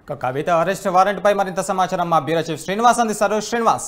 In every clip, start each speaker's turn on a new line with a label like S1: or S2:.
S1: ఇక కవిత arrest warrant పై మరింత సమాచారం మా బ్యూరో చీఫ్ శ్రీనివాస్ అందిస్తారు శ్రీనివాస్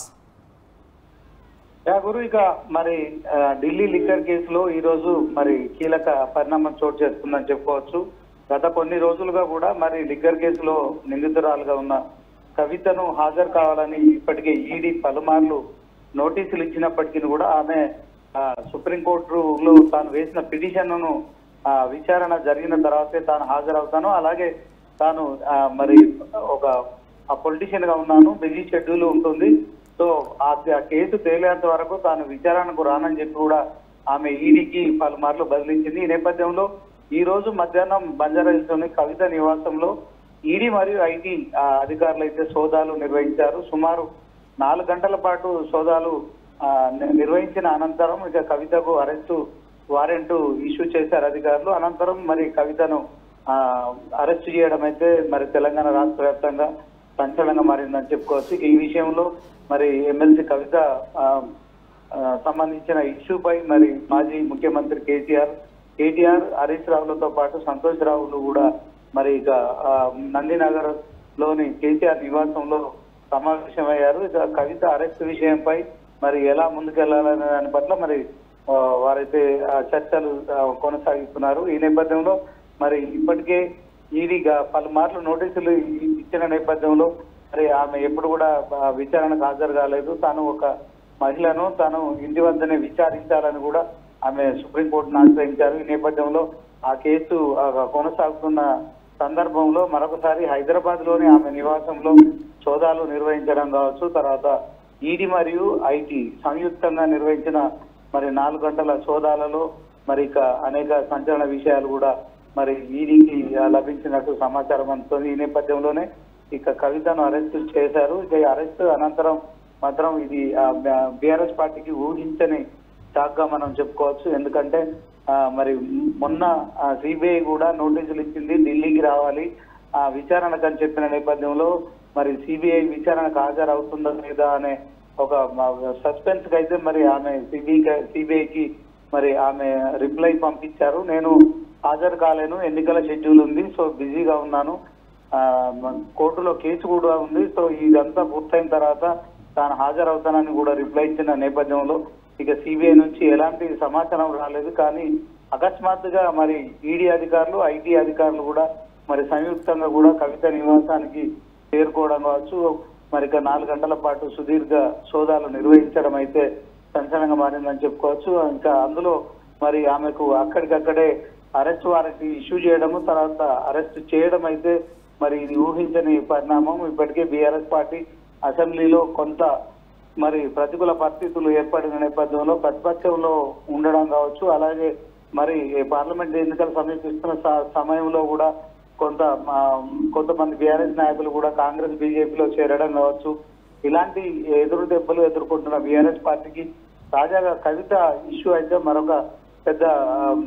S2: యా గురు ఇక మరి ఆ, ఢిల్లీ లిక్కర్ కేసులో ఈ రోజు మరి కీలక పరిణామం చోటు చేసుకుందని చెప్పుకోవచ్చు గత కొన్ని రోజులుగా కూడా మరి లిక్కర్ కేసులో నిందితురాలుగా ఉన్న కవితను హాజరు కావాలని ఇప్పటికే ఈడీ పలుమార్లు నోటీసులు ఇచ్చినప్పటికీ కూడా ఆమె ఆ, సుప్రీంకోర్టులో తాను వేసిన పిటిషన్ను ఆ, విచారణ జరిగిన తర్వాతే తాను హాజరవుతాను అలాగే తాను ఆ, మరి ఒక ఆ పొలిటీషియన్ గా ఉన్నాను బిజీ షెడ్యూల్ ఉంటుంది సో ఆ ఆ కేసు తేలేంత వరకు తాను విచారణకు రానని చెప్పి కూడా ఆమె ఈడీకి పలుమార్లు బదిలించింది ఈ నేపథ్యంలో ఈ రోజు మధ్యాహ్నం బంజారాహిల్స్లోని కవిత నివాసంలో ఈడీ మరియు ఐటీ అధికారులు అయితే సోదాలు నిర్వహించారు సుమారు నాలుగు గంటల పాటు సోదాలు ఆ, ని- నిర్వహించిన అనంతరం ఇక కవితకు అరెస్టు వారెంట్ ఇష్యూ చేశారు అధికారులు అనంతరం మరి కవితను ఆ, అరెస్ట్ చేయడం అయితే మరి తెలంగాణ రాష్ట్ర వ్యాప్తంగా సంచలనంగా మారిందని చెప్పుకోవచ్చు ఇక ఈ విషయంలో మరి ఎమ్మెల్సీ కవిత ఆ, ఆ, సంబంధించిన ఇష్యూపై మరి మాజీ ముఖ్యమంత్రి కేసీఆర్ కేటీఆర్ హరీష్ రావులతో పాటు సంతోష్ రావులు కూడా మరి ఇక ఆ, నందినగర్ లోని కేసీఆర్ నివాసంలో సమావేశమయ్యారు ఇక కవిత అరెస్ట్ విషయంపై మరి ఎలా ముందుకెళ్లాలనే దాని పట్ల మరి ఆ, వారైతే ఆ, చర్చలు ఆ, కొనసాగిస్తున్నారు ఈ నేపథ్యంలో మరి ఇప్పటికే ఈడీగా పలుమార్లు నోటీసులు ఇ- ఇచ్చిన నేపథ్యంలో మరి ఆమె ఎప్పుడు కూడా ఆ, విచారణకు హాజరు కాలేదు తాను ఒక మహిళను తాను ఇంటి వద్దనే విచారించాలని కూడా ఆమె సుప్రీంకోర్టును ఆశ్రయించారు ఈ నేపథ్యంలో ఆ కేసు ఆ, కొనసాగుతున్న సందర్భంలో మరొకసారి హైదరాబాద్ లోని ఆమె నివాసంలో సోదాలు నిర్వహించడం కావచ్చు తర్వాత ఈడీ మరియు ఐటీ సంయుక్తంగా నిర్వహించిన మరి నాలుగు గంటల సోదాలలో మరి ఇక అనేక సంచలన విషయాలు కూడా మరి ఈడీకి లభించినట్టు సమాచారం అందుతుంది ఈ నేపథ్యంలోనే ఇక కవితను అరెస్ట్ చేశారు ఇక ఈ అరెస్ట్ అనంతరం మాత్రం ఇది బీఆర్ఎస్ పార్టీకి ఊహించని షాక్ గా మనం చెప్పుకోవచ్చు ఎందుకంటే ఆ, మరి మొన్న సిబిఐ కూడా నోటీసులు ఇచ్చింది ఢిల్లీకి రావాలి ఆ విచారణకు అని చెప్పిన నేపథ్యంలో మరి సిబిఐ విచారణకు హాజరు అవుతుందా లేదా అనే ఒక సస్పెన్స్ కి అయితే మరి ఆమె సిబిఐ సిబిఐకి మరి ఆమె రిప్లై పంపించారు నేను హాజరు కాలేను ఎన్నికల షెడ్యూల్ ఉంది సో బిజీగా ఉన్నాను ఆ, మ- కోర్టులో కేసు కూడా ఉంది సో ఇదంతా పూర్తయిన తర్వాత తాను హాజరవుతానని కూడా రిప్లై ఇచ్చిన నేపథ్యంలో ఇక సిబిఐ నుంచి ఎలాంటి సమాచారం రాలేదు కానీ అకస్మాత్తుగా మరి ఈడీ అధికారులు ఐటీ అధికారులు కూడా మరి సంయుక్తంగా కూడా కవిత నివాసానికి చేరుకోవడం కావచ్చు మరి ఇక నాలుగు గంటల పాటు సుదీర్ఘ సోదాలు నిర్వహించడం అయితే సంచలనంగా మారిందని చెప్పుకోవచ్చు ఇంకా అందులో మరి ఆమెకు అక్కడికక్కడే అరెస్ట్ వారెంట్ ఇష్యూ చేయడము తర్వాత అరెస్ట్ చేయడం అయితే మరి ఇది ఊహించని పరిణామం ఇప్పటికే బీఆర్ఎస్ పార్టీ అసెంబ్లీలో కొంత మరి ప్రతికూల పరిస్థితులు ఏర్పడిన నేపథ్యంలో ప్రతిపక్షంలో ఉండడం కావచ్చు అలాగే మరి పార్లమెంట్ ఎన్నికలు సమీపిస్తున్న స- సమయంలో కూడా కొంత ఆ, కొంతమంది బీఆర్ఎస్ నాయకులు కూడా కాంగ్రెస్ బీజేపీలో చేరడం కావచ్చు ఇలాంటి ఎదురు దెబ్బలు ఎదుర్కొంటున్న బీఆర్ఎస్ పార్టీకి తాజాగా కవిత ఇష్యూ అయితే మరొక పెద్ద ఆమ్,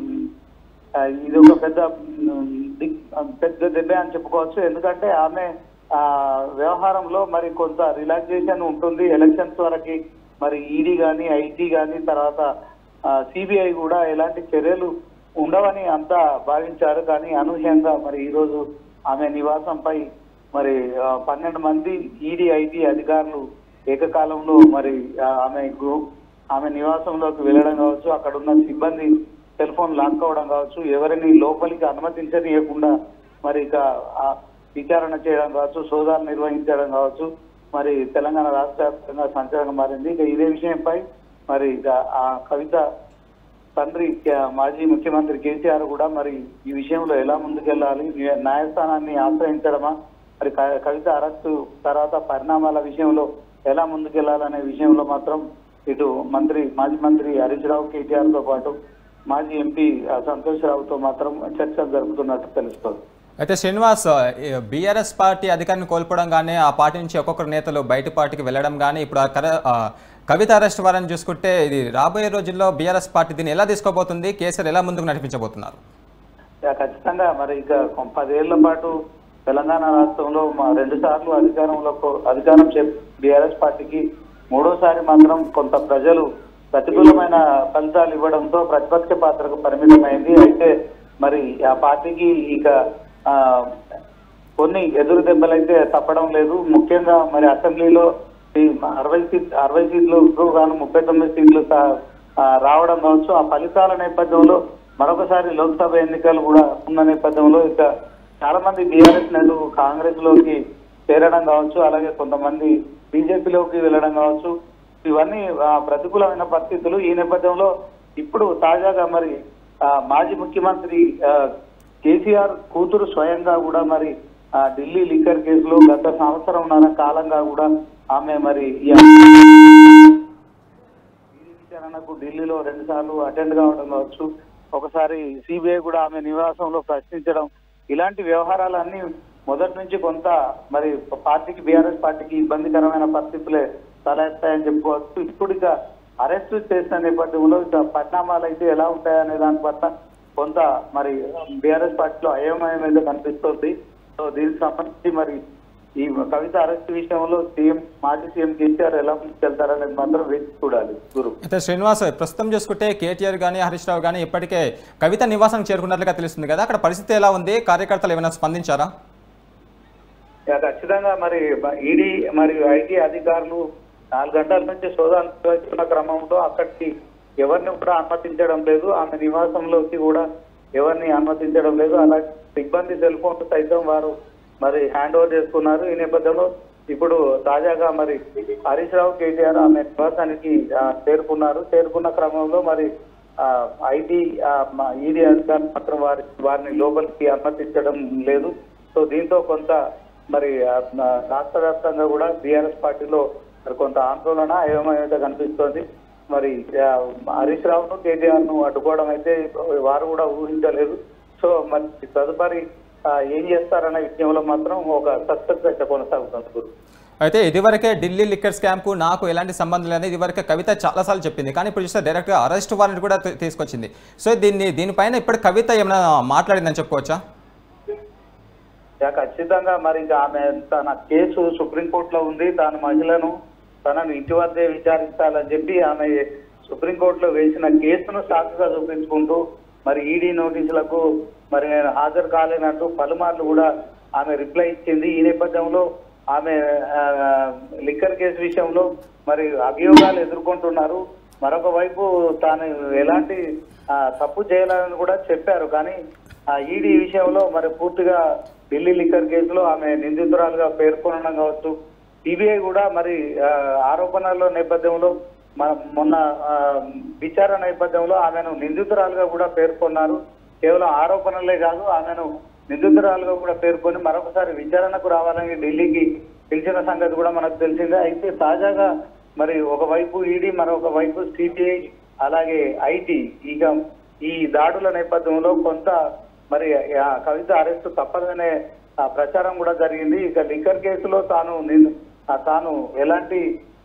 S2: ఆ, ఇది ఒక పెద్ద ఉమ్, దిగ్- పెద్ద దెబ్బ అని చెప్పుకోవచ్చు ఎందుకంటే ఆమె ఆ వ్యవహారంలో మరి కొంత రిలాక్సేషన్ ఉంటుంది ఎలక్షన్స్ వరకు మరి ఈడీ గాని ఐటీ గాని తర్వాత సిబిఐ కూడా ఎలాంటి చర్యలు ఉండవని అంతా భావించారు కానీ అనూహ్యంగా మరి ఈ రోజు ఆమె నివాసంపై మరి ఆ, పన్నెండు మంది ఈడీ ఐటీ అధికారులు ఏకకాలంలో మరి ఆ, ఆమె గ్రూప్ ఆమె నివాసంలోకి వెళ్ళడం కావచ్చు అక్కడ ఉన్న సిబ్బంది సెల్ ఫోన్ లాక్ అవ్వడం కావచ్చు ఎవరిని లోపలికి అనుమతించనీయకుండా మరి ఇక ఆ విచారణ చేయడం కావచ్చు సోదాలు నిర్వహించడం కావచ్చు మరి తెలంగాణ రాష్ట్ర వ్యాప్తంగా సంచలనం మారింది ఇక ఇదే విషయంపై మరి ఇక ఆ కవిత తండ్రి కే- మాజీ ముఖ్యమంత్రి కేసీఆర్ కూడా మరి ఈ విషయంలో ఎలా ముందుకెళ్లాలి న్యాయ- న్యాయస్థానాన్ని ఆశ్రయించడమా మరి క- కవిత అరెస్టు తర్వాత పరిణామాల విషయంలో ఎలా ముందుకెళ్లాలనే విషయంలో మాత్రం ఇటు మంత్రి మాజీ మంత్రి హరీష్ రావు కేటీఆర్ తో పాటు మాజీ ఎంపీ ఆ, సంతోష్ రావుతో మాత్రం చర్చలు జరుపుతున్నట్టు తెలుస్తోంది
S1: అయితే శ్రీనివాస్ బీఆర్ఎస్ పార్టీ అధికారాన్ని కోల్పోవడం కానీ ఆ పార్టీ నుంచి ఒక్కొక్కరు నేతలు బయట పార్టీకి వెళ్ళడం కానీ ఇప్పుడు ఆ కర- ఆ కవిత అరెస్ట్ వారని చూసుకుంటే ఇది రాబోయే రోజుల్లో బీఆర్ఎస్ పార్టీ దీన్ని ఎలా తీసుకోబోతుంది కేసీఆర్ ఎలా ముందుకు నడిపించబోతున్నారు
S2: యా, ఖచ్చితంగా మరి ఇక కొ- పదేళ్ల పాటు తెలంగాణ రాష్ట్రంలో మా రెండు సార్లు అధికారంలో కో- అధికారం బీఆర్ఎస్ పార్టీకి మూడోసారి మాత్రం కొంత ప్రజలు ప్రతికూలమైన ఫలితాలు ఇవ్వడంతో ప్రతిపక్ష పాత్రకు పరిమితమైంది అయితే మరి ఆ పార్టీకి ఇక ఆ, కొన్ని ఎదురు దెబ్బలైతే తప్పడం లేదు ముఖ్యంగా మరి అసెంబ్లీలో ఈ అరవై సీట్ అరవై సీట్లు గాను ముప్పై తొమ్మిది సీట్లు సా- ఆ, రావడం కావచ్చు ఆ ఫలితాల నేపథ్యంలో మరొకసారి లోక్సభ ఎన్నికలు కూడా ఉన్న నేపథ్యంలో ఇక చాలా మంది బీఆర్ఎస్ నేతలు కాంగ్రెస్ లోకి చేరడం కావచ్చు అలాగే కొంతమంది బీజేపీలోకి వెళ్ళడం కావచ్చు ఇవన్నీ ఆ, ప్రతికూలమైన పరిస్థితులు ఈ నేపథ్యంలో ఇప్పుడు తాజాగా మరి ఆ, మాజీ ముఖ్యమంత్రి ఆ, కేసీఆర్ కూతురు స్వయంగా కూడా మరి ఆ, ఢిల్లీ లిక్కర్ కేసులో గత సంవత్సరంన్నర కాలంగా కూడా ఆమె మరి ఈ ఈడీ విచారణకు ఢిల్లీలో రెండు సార్లు అటెండ్ కావడం కావచ్చు ఒకసారి సిబిఐ కూడా ఆమె నివాసంలో ప్రశ్నించడం ఇలాంటి వ్యవహారాలన్నీ మొదటి నుంచి కొంత మరి పార్టీకి బీఆర్ఎస్ పార్టీకి ఇబ్బందికరమైన పరిస్థితులే తలెత్తాయని చెప్పుకోవచ్చు ఇప్పుడు ఇక అరెస్ట్ చేసిన నేపథ్యంలో ఇక పరిణామాలు అయితే ఎలా ఉంటాయనే దాని పట్ల కొంత మరి బీఆర్ఎస్ పార్టీలో అయోమయం అయితే కనిపిస్తుంది సో దీనికి సంబంధించి మరి ఈ కవిత అరెస్ట్ విషయంలో సీఎం మాజీ సీఎం కేసీఆర్ ఎలా ముందుకెళ్తారనేది మాత్రం వేచి చూడాలి గురు
S1: అయితే శ్రీనివాస్ ప్రస్తుతం చూసుకుంటే కేటీఆర్ కానీ హరీష్ రావు కానీ ఇప్పటికే కవిత నివాసానికి చేరుకున్నట్లుగా తెలుస్తుంది కదా అక్కడ పరిస్థితి ఎలా ఉంది కార్యకర్తలు ఏమైనా స్పందించారా
S2: ఇక ఖచ్చితంగా మరి ఈడీ మరియు ఐటీ అధికారులు నాలుగు గంటల నుంచి సోదాలు నిర్వహిస్తున్న క్రమంలో అక్కడికి ఎవరిని కూడా అనుమతించడం లేదు ఆమె నివాసంలోకి కూడా ఎవరిని అనుమతించడం లేదు అలాగే సిబ్బంది సెల్ ఫోన్ సైతం వారు మరి హ్యాండ్ ఓవర్ చేసుకున్నారు ఈ నేపథ్యంలో ఇప్పుడు తాజాగా మరి హరీష్ రావు కేటీఆర్ ఆమె నివాసానికి ఆ, చేరుకున్నారు చేరుకున్న క్రమంలో మరి ఐటీ ఈడీ అధికారులు మాత్రం వారి వారిని లోపలికి అనుమతించడం లేదు సో దీంతో కొంత మరి ఆ, ఆ, రాష్ట్ర వ్యాప్తంగా కూడా బీఆర్ఎస్ పార్టీలో మరి కొంత ఆందోళన అయోమయం అయితే కనిపిస్తోంది మరి ఆ, హరీష్ రావును కేటీఆర్ ను అడ్డుకోవడం అయితే వారు కూడా ఊహించలేదు సో మరి తదుపరి ఆ, ఏం చేస్తారన్న విషయంలో మాత్రం ఒక సస్పెన్స్ అయితే కొనసాగుతుంది గురు
S1: అయితే ఇదివరకే ఢిల్లీ లిక్కర్ స్కామ్కు నాకు ఎలాంటి సంబంధం లేదు ఇదివరకే కవిత చాలాసార్లు చెప్పింది కానీ ఇప్పుడు చూస్తే డైరెక్ట్గా అరెస్ట్ వారెంట్ కూడా తీ- తీసుకొచ్చింది సో దీన్ని దీనిపైన ఇప్పుడు కవిత ఏమైనా మాట్లాడిందని చెప్పుకోవచ్చా
S2: యా, ఖచ్చితంగా మరి ఇంకా ఆమె తన కేసు సుప్రీంకోర్టులో ఉంది తాను మహిళను తనను ఇంటి వద్దే విచారించాలని చెప్పి ఆమె సుప్రీంకోర్టులో వేసిన కేసును సాక్షిగా చూపించుకుంటూ మరి ఈడీ నోటీసులకు మరి నేను హాజరు కాలేనంటూ పలుమార్లు కూడా ఆమె రిప్లై ఇచ్చింది ఈ నేపథ్యంలో ఆమె ఆ, లిక్కర్ కేసు విషయంలో మరి అభియోగాలు ఎదుర్కొంటున్నారు మరొక వైపు తాను ఎలాంటి ఆ, తప్పు చేయాలని కూడా చెప్పారు కానీ ఆ ఈడీ విషయంలో మరి పూర్తిగా ఢిల్లీ లిక్కర్ కేసులో ఆమె నిందితురాలుగా పేర్కొనడం కావచ్చు సిబిఐ కూడా మరి ఆ, ఆరోపణల నేపథ్యంలో మన మొన్న ఆ, విచారణ నేపథ్యంలో ఆమెను నిందితురాలుగా కూడా పేర్కొన్నారు కేవలం ఆరోపణలే కాదు ఆమెను నిందితురాలుగా కూడా పేర్కొని మరొకసారి విచారణకు రావాలని ఢిల్లీకి పిలిచిన సంగతి కూడా మనకు తెలిసిందే అయితే తాజాగా మరి ఒకవైపు ఈడీ మరొక వైపు సిబిఐ అలాగే ఐటీ ఇక ఈ దాడుల నేపథ్యంలో కొంత మరి ఆ కవిత అరెస్టు తప్పదనే ఆ ప్రచారం కూడా జరిగింది ఇక లిక్కర్ కేసులో తాను నిన్- ఆ తాను ఎలాంటి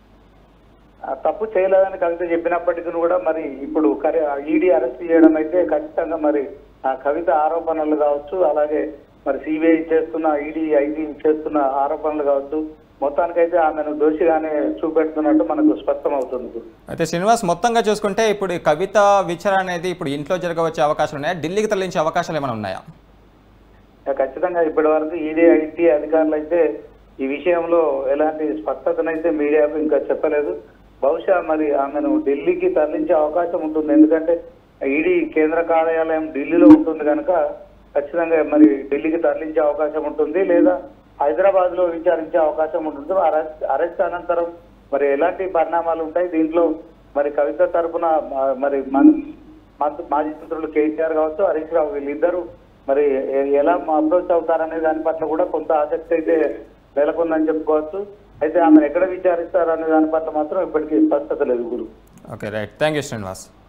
S2: ఆ తప్పు చేయలేదని కవిత చెప్పినప్పటికీ కూడా మరి ఇప్పుడు ఈడీ అరెస్ట్ చేయడం అయితే ఖచ్చితంగా మరి ఆ కవిత ఆరోపణలు కావచ్చు అలాగే మరి సిబిఐ చేస్తున్న ఈడీ ఐటీ చేస్తున్న ఆరోపణలు కావచ్చు మొత్తానికైతే ఆమెను దోషిగానే చూపెడుతున్నట్టు మనకు స్పష్టం అవుతుంది
S1: అయితే శ్రీనివాస్ మొత్తంగా చూసుకుంటే ఇప్పుడు ఈ కవిత విచారణ అనేది ఇప్పుడు ఇంట్లో జరగవచ్చే అవకాశాలు ఉన్నాయా ఢిల్లీకి తరలించే అవకాశాలు ఏమైనా ఉన్నాయా
S2: ఖచ్చితంగా ఇప్పటి వరకు ఈడీ ఐటీ అధికారులు అయితే ఈ విషయంలో ఎలాంటి స్పష్టతనైతే మీడియాకు ఇంకా చెప్పలేదు బహుశా మరి ఆమెను ఢిల్లీకి తరలించే అవకాశం ఉంటుంది ఎందుకంటే ఈడీ కేంద్ర కార్యాలయం ఢిల్లీలో ఉంటుంది కనుక ఖచ్చితంగా మరి ఢిల్లీకి తరలించే అవకాశం ఉంటుంది లేదా హైదరాబాద్ లో విచారించే అవకాశం ఉంటుంది అరెస్ట్ అరెస్ట్ అనంతరం మరి ఎలాంటి పరిణామాలు ఉంటాయి దీంట్లో మరి కవిత తరపున మ- మరి మన మాజీ మాజీ మంత్రులు కేసీఆర్ కావచ్చు హరీష్ రావు వీళ్ళిద్దరూ మరి ఎ- ఎలా అప్రోచ్ అవుతారనే దాని పట్ల కూడా కొంత ఆసక్తి అయితే నెలకొందని చెప్పుకోవచ్చు అయితే ఆమెను ఎక్కడ విచారిస్తారు అనే దాని పట్ల మాత్రం ఇప్పటికీ స్పష్టత లేదు గురు
S1: okay right thank you Srinivas